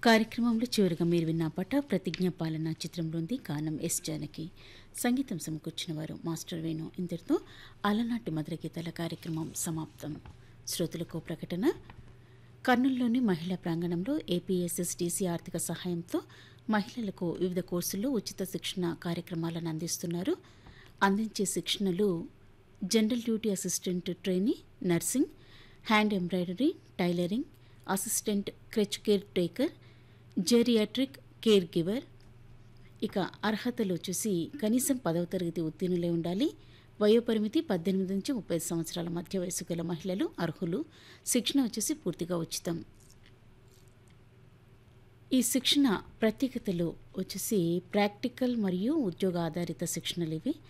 కార్యక్రమంలో చివరిగా మీరు విన్న పాట ప్రతిజ్ఞ పాలన చిత్రంలోంది గానం ఎస్ జానకి సంగీతం సమకూర్చిన వారు మాస్టర్ వేణు ఇంతటితో అలనాటి మధుర గీతాల కార్యక్రమం సమాప్తం శ్రోతలకు ప్రకటన కర్నూలులోని మహిళా ప్రాంగణంలో ఏపీఎస్ఎస్డిసి ఆర్థిక సహాయంతో మహిళలకు వివిధ కోర్సుల్లో ఉచిత శిక్షణ కార్యక్రమాలను అందిస్తున్నారు అందించే శిక్షణలు general duty assistant trainee nursing hand embroidery tailoring assistant creche care taker geriatric care giver ఇక అర్హతలు వచ్చేసి కనీసం పదవ తరగతి ఉత్తీర్ణులై ఉండాలి వయోపరిమితి పద్దెనిమిది నుంచి ముప్పై సంవత్సరాల మధ్య వయసు గల మహిళలు అర్హులు శిక్షణ వచ్చేసి పూర్తిగా ఉచితం ఈ శిక్షణ ప్రత్యేకతలు వచ్చేసి ప్రాక్టికల్ మరియు ఉద్యోగ ఆధారిత శిక్షణలు ఇవి